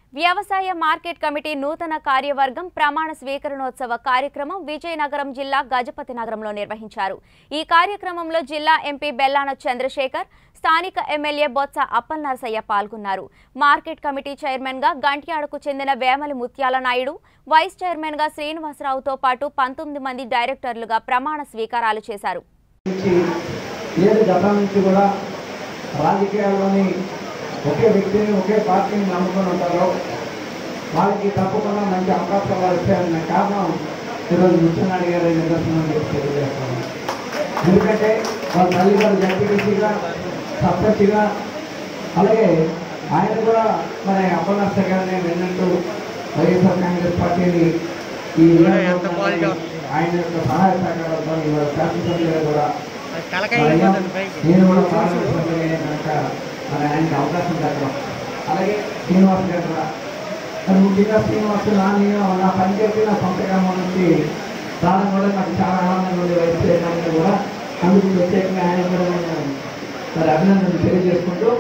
వ్యవసాయ market committee నూతన కార్యవర్గం ప్రమాణ స్వీకరణోత్సవ కార్యక్రమం విజయనగరం జిల్లా గజపతి నగరంలో నిర్వహించారు ఈ కార్యక్రమంలో జిల్లా ఎంపీ బెల్లాన చంద్రశేఖర్ స్థానిక ఎమ్మెల్యే బొత్స అప్పల్ నరసయ్య పాల్గొన్నారు మార్కెట్ కమిటీ చైర్మన్ గా గంట్యాడకు చెందిన వేమలి ముత్యాల నాయుడు వైస్ చైర్మన్ గా శ్రీనివాసరావుతో పాటు పంతొమ్మిది మంది డైరెక్టర్లుగా ప్రమాణ స్వీకారాలు చేశారు నుంచి ఏడు గతం నుంచి కూడా రాజకీయాల్లోని ఒకే వ్యక్తిని ఒకే పార్టీని నమ్ముకొని ఉంటారో వాళ్ళకి తప్పకుండా మంచి అవకాశాలు వచ్చాయన్న కారణం ఈరోజు ముఖ్యనాయుడు గారి నిదర్శనం అని చెప్పి తెలియజేస్తాను ఎందుకంటే వాళ్ళ తల్లి గారు జడ్పీటీసీగా సర్పంచ్గా అలాగే ఆయన కూడా మన అప్పనర్స గారిని విన్నట్టు వైఎస్ఆర్ కాంగ్రెస్ పార్టీని ఈ నియోజకవర్గాన్ని ఆయన యొక్క సహాయ సహకారంతో ఇవాళ శాసనసభ్యులుగా కూడా నేను కూడా పార్లమెంట్ సభ్యులయ్యే కనుక మరి ఆయనకి అవకాశం దక్కడం అలాగే శ్రీనివాస్ గారు కూడా మరి ముఖ్యంగా శ్రీనివాస్ నా నేను నా పనిచేసి నా సొంత గ్రామం నుంచి రావడం కూడా నాకు చాలా ఆనందంగా ఉంది వైస్ చైర్మన్ కూడా అందుకు ప్రత్యేకంగా ఆయన కూడా నేను మరి అభినందనలు తెలియజేసుకుంటూ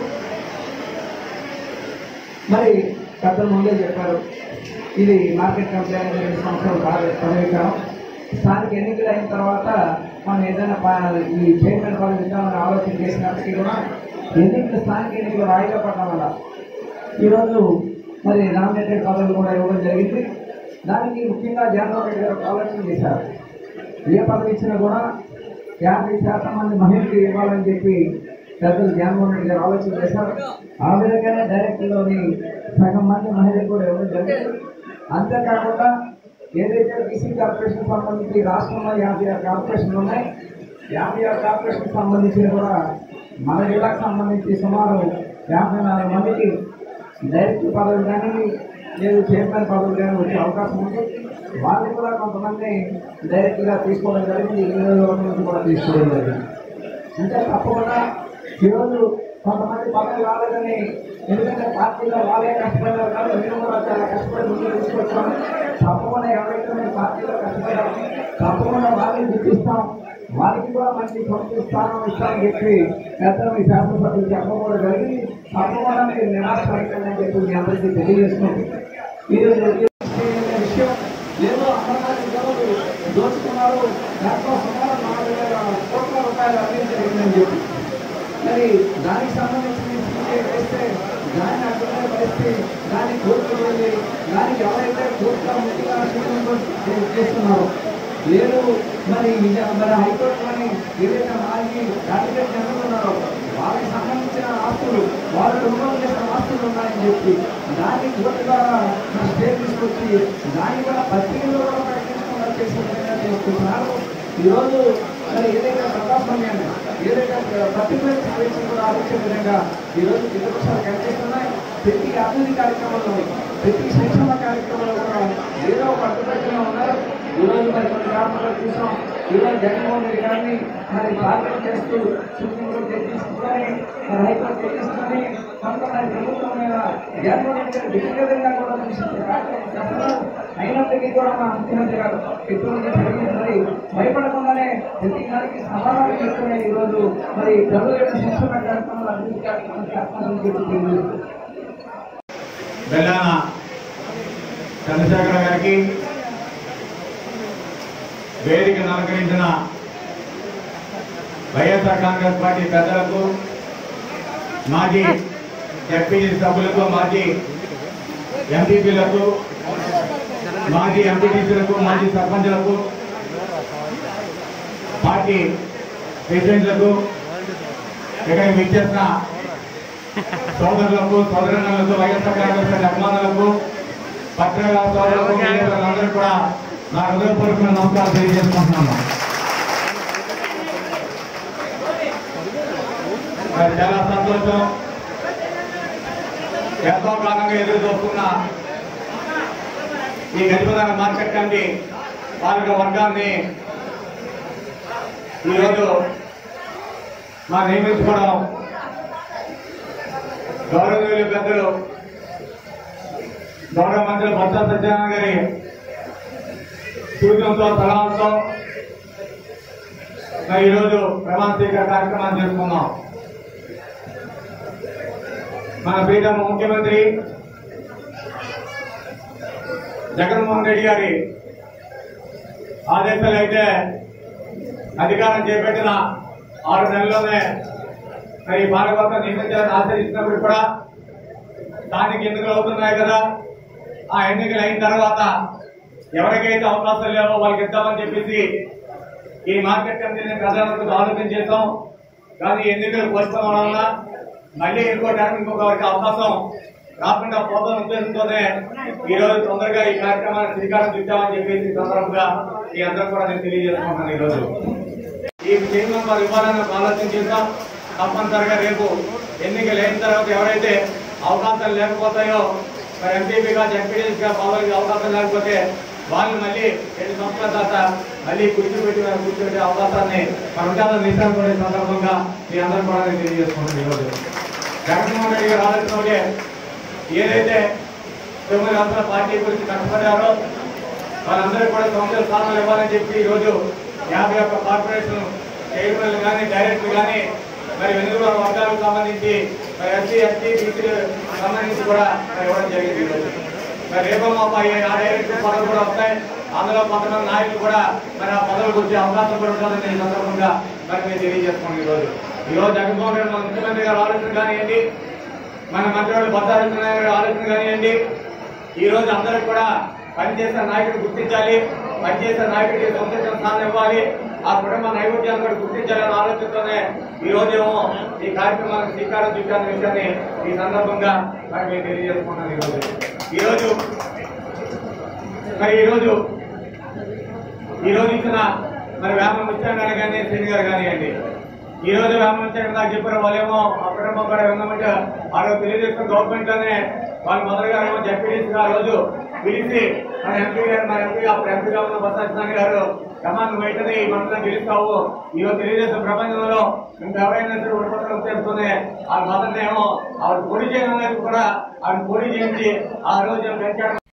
మరి పెద్దలు ముందే చెప్పారు ఇది మార్కెట్ కమిటీ అనేది రెండు సంవత్సరాలు బాగా పదవీకాలం స్థానిక ఎన్నికలు అయిన తర్వాత మనం ఏదైనా ప- ఈ చైర్మన్ పదవి ఇద్దామని ఆలోచన చేసినప్పటికీ కూడా ఎన్నికలు స్థానిక ఎన్నికలు వాయిదా పడడం వల్ల ఈరోజు మరి నామినేటెడ్ పదవులు కూడా ఇవ్వడం జరిగింది దానికి ముఖ్యంగా జగన్మోహన్ రెడ్డి గారు ఆలోచన చేశారు ఏ పదవి ఇచ్చినా కూడా యాభై శాతం మంది మహిళలకు ఇవ్వాలని చెప్పి పెద్దలు జగన్మోహన్ రెడ్డి గారు ఆలోచన చేశారు ఆ విధంగానే డైరెక్టర్లోని సగం మంది మహిళలకు కూడా ఇవ్వడం జరిగింది అంతేకాకుండా ఏదైతే బీసీ కార్పొరేషన్ సంబంధించి రాష్ట్రంలో యాభై ఆరు కార్పొరేషన్లు ఉన్నాయి యాభై ఆరు కార్పొరేషన్ సంబంధించి కూడా మన జిల్లాకు సంబంధించి సుమారు యాభై నాలుగు మందికి డైరెక్టర్ పదవులు కానీ లేదు చైర్మన్ పదవులు కానీ వచ్చే అవకాశం ఉంది వాళ్ళని కూడా కొంతమంది డైరెక్ట్గా తీసుకోవడం జరిగింది ఈ నియోజకవర్గం నుంచి కూడా తీసుకోవడం జరిగింది అంటే తప్పకుండా ఈరోజు కొంతమంది పదవి రాలేదని ఎందుకంటే పార్టీలో వాళ్ళే కష్టపడ్డారు కానీ మేము కూడా చాలా కష్టపడి ముందుకు తీసుకొచ్చాం తప్పకుండా ఎవరైతే మేము పార్టీలో కష్టపడ్డాం తప్పకుండా వాళ్ళని గుర్తిస్తాం వారికి కూడా మంచి సంస్థ స్థానం ఇస్తామని చెప్పి పెద్దలు మీ శాసనసభ్యులు చెప్పడం కూడా జరిగింది తప్పకుండా మీరు నిరాశ పడకండి అని చెప్పి మీ అందరికీ తెలియజేస్తున్నాం ఈరోజు ఈ విషయం ఏదో అమరనాథ్ గౌరవ దోచుకున్నారు దాంట్లో సుమారు నాలుగు వేల కోట్ల రూపాయలు అవినీతి జరిగిందని చెప్పి మరి దానికి సంబంధించి సిబిఐ వేస్తే దాన్ని అడ్డుకునే పరిస్థితి దాన్ని కోర్టుకు వెళ్ళి దానికి ఎవరైతే కోర్టులో ముఖ్యంగా సుప్రీంకోర్టు చేస్తున్నారో లేదు మరి ఇది మరి హైకోర్టులోని ఏదైతే మాజీ అడ్వకేట్ జనరల్ ఉన్నారో వాళ్ళకి సంబంధించిన ఆస్తులు వాళ్ళు రుణం చేసిన ఆస్తులు ఉన్నాయని చెప్పి దాన్ని కోర్టు ద్వారా మన స్టే తీసుకొచ్చి దాన్ని కూడా పత్రికల్లో కూడా ప్రకటించకుండా చేసే విధంగా చేస్తున్నారు ఈరోజు మరి ఏదైతే ప్రజాస్వామ్యాన్ని ఏదైతే పర్టికులర్ సిచ్యువేషన్ కూడా ఆలోచించే విధంగా ఈరోజు ప్రతిపక్షాలు కనిపిస్తున్నాయి ప్రతి అభివృద్ధి కార్యక్రమంలో ప్రతి సంక్షేమ కార్యక్రమంలో కూడా ఏదో ఒక అడ్డుపడుతూనే ఉన్నారు ఈరోజు మరి కొన్ని గ్రామాల్లో చూసాం ఈరోజు జగన్మోహన్ రెడ్డి గారిని మరి పార్లమెంట్ చేస్తూ సుప్రీంకోర్టు తీసుకుని మరి హైకోర్టు తీసుకుని కొంత మరి ప్రభుత్వం మీద జగన్మోహన్ రెడ్డి గారు వ్యక్తిగతంగా కూడా దూషించే కార్యక్రమం చేస్తున్నారు అయినప్పటికీ కూడా మా ముఖ్యమంత్రి గారు ఎటువంటి జరిగిందని భయపడకుండానే ప్రతి దానికి సమాధానం చెప్తూనే ఈరోజు మరి ప్రజల యొక్క శిక్షణ కార్యక్రమాలు అభివృద్ధి కార్యక్రమాలు చేస్తామని చెప్పి తెలియజేస్తున్నారు. బెల్లాన చంద్రశేఖర గారికి వేదికను అలంకరించిన వైఎస్ఆర్ కాంగ్రెస్ పార్టీ పెద్దలకు మాజీ ఎంపీ సభ్యులకు మాజీ ఎంపీపీలకు మాజీ ఎంపీటీసీలకు మాజీ సర్పంచ్లకు పార్టీ ప్రెసిడెంట్లకు ఇక్కడికి విచ్చేసిన సోదరులకు సోదరులకు వైఎస్ఆర్ కాంగ్రెస్ పార్టీ అభిమానులకు పత్రికా సోదరులకు మీడియాలందరూ కూడా నా హృదయపూర్వక నమస్కారం తెలియజేసుకుంటున్నాను మరి చాలా సంతోషం ఎంతో కాలంగా ఎదురు చూస్తున్న ఈ గజపదాన మార్కెట్ కమిటీ పాలక వర్గాన్ని ఈరోజు మా నియమించుకోవడం గౌరవనీయులు పెద్దలు గౌరవ మంత్రి బొత్స సత్యనారాయణ గారి సూచనతో సలహాలతో మరి ఈరోజు ప్రమాణ స్వీకార కార్యక్రమాన్ని చేసుకున్నాం మన ప్రీతమ ముఖ్యమంత్రి జగన్మోహన్ రెడ్డి గారి ఆదేశాలు అయితే అధికారం చేపట్టిన ఆరు నెలల్లోనే మరి భారత నియమించాలని ఆచరిస్తున్నప్పుడు కూడా స్థానిక ఎన్నికలు అవుతున్నాయి కదా ఆ ఎన్నికలు అయిన తర్వాత ఎవరికైతే అవకాశాలు లేవో వాళ్ళకి ఇద్దామని చెప్పేసి ఈ మార్కెట్ కమిటీని ప్రధానంగా ఆలోచన చేస్తాం కానీ ఎన్నికలు పోస్టుపోవడం వలన మళ్ళీ ఇంకో టైం ఇంకొకరికి అవకాశం రాకుండా పోతాం ఉద్దేశంతోనే ఈ రోజు తొందరగా ఈ కార్యక్రమాన్ని శ్రీకారం చుట్టామని చెప్పేసి ఈ సందర్భంగా మీ అందరూ కూడా నేను తెలియజేసుకుంటున్నాను ఈ రోజు ఈ చైర్మన్ వారు ఇవ్వాలని ఒక ఆలోచన చేద్దాం తప్పనిసరిగా రేపు ఎన్నికలు అయిన తర్వాత ఎవరైతే అవకాశాలు లేకపోతాయో మరి ఎంపీపీగా జడ్పీడీగా పదవికి అవకాశం లేకపోతే వాళ్ళు మళ్ళీ రెండు సంవత్సరాల తర్వాత మళ్ళీ కూర్చోబెట్టి వారు కూర్చోబెట్టే అవకాశాన్ని మన ఉంటాలని నిజాం కూడా ఈ సందర్భంగా మీ అందరూ కూడా నేను తెలియజేసుకుంటున్నాను ఈరోజు జగన్మోహన్ రెడ్డి గారు ఆలోచన ఒకటే ఏదైతే తొమ్మిది వందల పార్టీ గురించి కష్టపడ్డారో వాళ్ళందరూ కూడా సంవత్సర స్థానాలు ఇవ్వాలని చెప్పి ఈ రోజు యాభై ఒక్క కార్పొరేషన్ చైర్మన్లు కానీ డైరెక్టర్ కానీ మరి వెనుకబడిన వర్గాలకు సంబంధించి మరి ఎస్సీ ఎస్టీ బీసీలు సంబంధించి కూడా మరి ఇవ్వడం జరిగింది ఈ రోజు మరి రేపో మాపో ఆ డైరెక్టర్ పదవులు కూడా వస్తాయి అందులో కొంతమంది నాయకులు కూడా మరి ఆ పదవులకు వచ్చే అవకాశం కూడా ఉంటుందని ఈ సందర్భంగా మరి మేము తెలియజేసుకోండి ఈ రోజు ఈ రోజు జగన్మోహన్ రెడ్డి మన ముఖ్యమంత్రి గారు ఆలోచన కానివ్వండి మన మంత్రులు భద్రాచరణ గారి ఆలోచన కానివ్వండి ఈ రోజు అందరికి కూడా పనిచేసే నాయకుడు గుర్తించాలి పనిచేసే నాయకుడికి సంతోషం స్థానం ఇవ్వాలి ఆ కుటుంబ నైవేద్యాన్ని కూడా గుర్తించాలనే ఆలోచనతోనే ఈ రోజు ఏమో ఈ కార్యక్రమానికి శ్రీకారం చుట్టాలనే విషయాన్ని ఈ సందర్భంగా మరి మేము తెలియజేసుకున్నాను ఈ రోజు ఈ రోజు మరి ఈ రోజు ఈ రోజు ఇచ్చిన మరి వేమ ముత్యం గారు కానీ శ్రీని గారు కానివ్వండి ఈ రోజు వేమ ముత్యం నాకు చెప్పారు వాళ్ళేమో ఆ కుటుంబం కూడా విన్నామంటే ఆ రోజు తెలుగుదేశం గవర్నమెంట్ లోనే వాళ్ళు మొదలుగా ఏమో జడ్పీడీసీ ఆ రోజు పిలిచి మన ఎంపీ గారు మన ఎంపీ అప్పుడు ఎంపీగా ఉన్న బసాస్వామి గారు కమాన్ వెంటనే ఈ మంత్రం గెలుస్తావు ఈ రోజు తెలుగుదేశం ప్రపంచంలో ఇంకా ఎవరైనా సరే ఉడిపత్రం చేస్తూనే ఆ మొదట ఏమో ఆవిడ పొడి చేయడానికి కూడా ఆవిడ పొడి చేయించి ఆ రోజు వెంకట